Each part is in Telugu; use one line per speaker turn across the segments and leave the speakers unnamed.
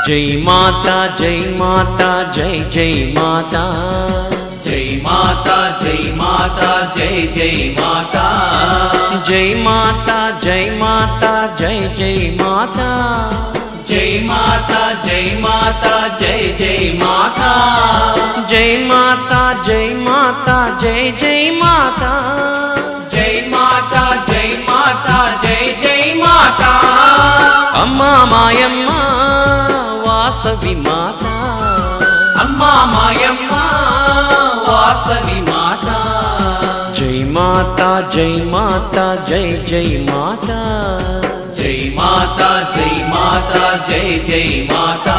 జై మాతా జై మాతా జై జై మాతా
జై మాతా జై మాతా జై జై మాతా
జై మాతా జై మాతా జై జై మాతా
జై మాతా జై మాతా జై జై మాతా
జై మాతా జై మాతా జై జై మాతా
జై మాతా జై మాతా జై జై మాతా
అమ్మా మాయమ్మ వాసవి మాతా
అమ్మా మాయమ్మ వాసవి మాతా
జై మాతా జై మాతా జై జై మాతా
జై మాతా జై మాతా జై జై మాతా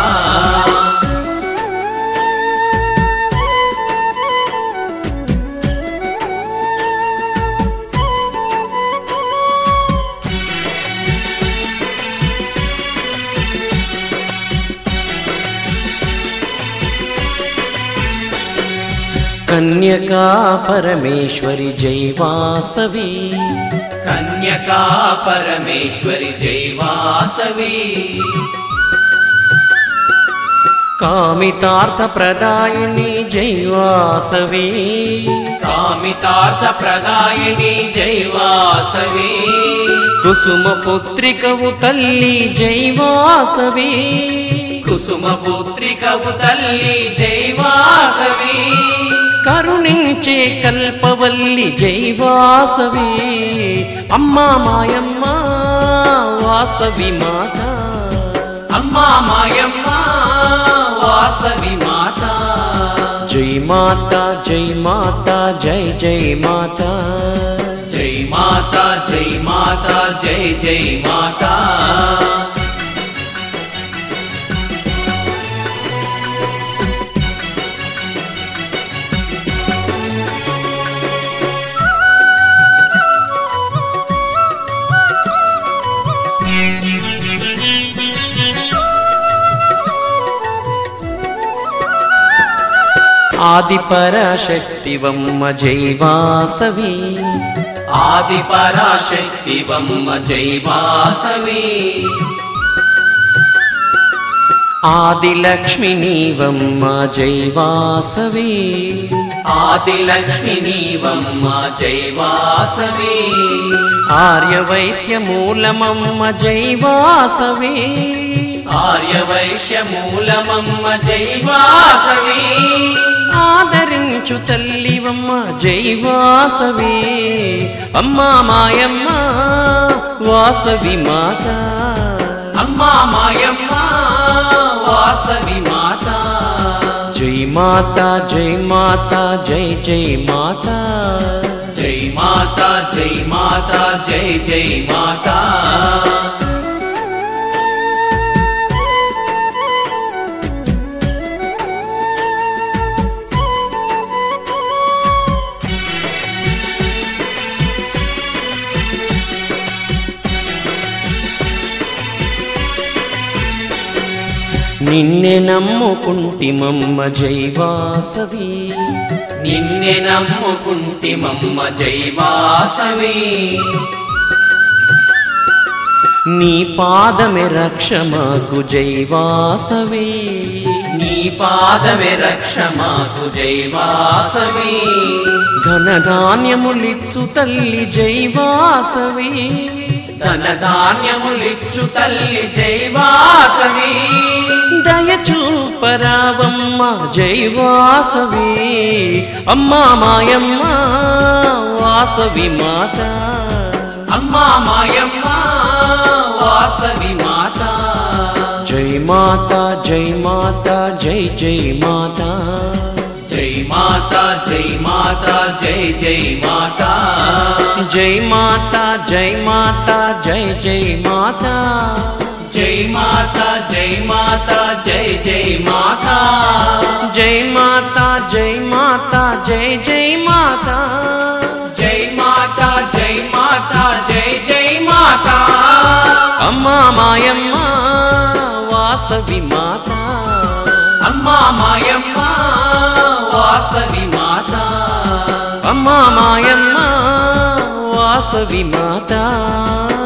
కన్యకా పరమేశ్వరి జై వాసవి
కన్యకా పరమేశ్వరి జై వాసవి
కామితార్థ ప్రదాయిని జై వాసవి
కామితార్థ ప్రదాయిని జై వాసవి
కుసుమ పుత్రికవు తల్లి జై వాసవి
కుసుమ పుత్రికవు తల్లి జై వాసవి
కరుణించే కల్పవల్లి జై వాసవి అమ్మా మాయమ్మ వాసవి మాత
అమ్మా మాయమ్మ వాసవి మాత
జై మాత జై మాత జై జై మాత
జై మాత జై మాత జై జై మాత
ఆది పరాశక్తివమ్మ జై వాసవి
ఆది పరాశక్తి బొమ్మ జై వాసవి
ఆది లక్ష్మి నీవమ్మ జై వాసవి
ఆది లక్ష్మి నీవమ్మ జై వాసవి
ఆర్య వైశ్య మూలమమ్మ జై వాసవి
ఆర్య వైశ్య మూలమమ్మ జై వాసవి
ఆదరించు తల్లివమ్మ జై వాసవి అమ్మా మాయమ్మ వాసవి మాత
అమ్మా మాయమ్మ వాసవి మాత
జై మాత జై మాత జై జై మాత
జై మాత జై మాత జై జై మాత
నిన్నే నమ్ముకుంటిమమ్మ జై వాసవి
నిన్నే నమ్ముకుంటిమమ్మ జై వాసవి
నీ పాదమే రక్ష మాకు జై వాసవి
నీ పాదమే రక్ష మాకు జై వాసవి
ధనధాన్యములిచ్చు తల్లి జై వాసవి
ధన ధాన్యములిచ్చు తల్లి జై వాసవి
దయచూపరావమ్మ జై వాసవి అమ్మా మాయమ్మ వాసవి మాత
అమ్మా మాయమ్మ వాసవి మాత
జై మాత జై మాత జై జై మాత
జై మాత జై మాత జై జై మాత
జై మాత జై మాత జై జై మాత
జై మాత జై మాత జై జై మాత
జై మాత జై మాత జై జై మాత
జై మాత జై మాత జై జై మాత
అమ్మా మాయమ్మ వాసవి మాత
అమ్మా మాయమ్మ వాసవి మాత
అమ్మా మాయమ్మ వాసవి మాత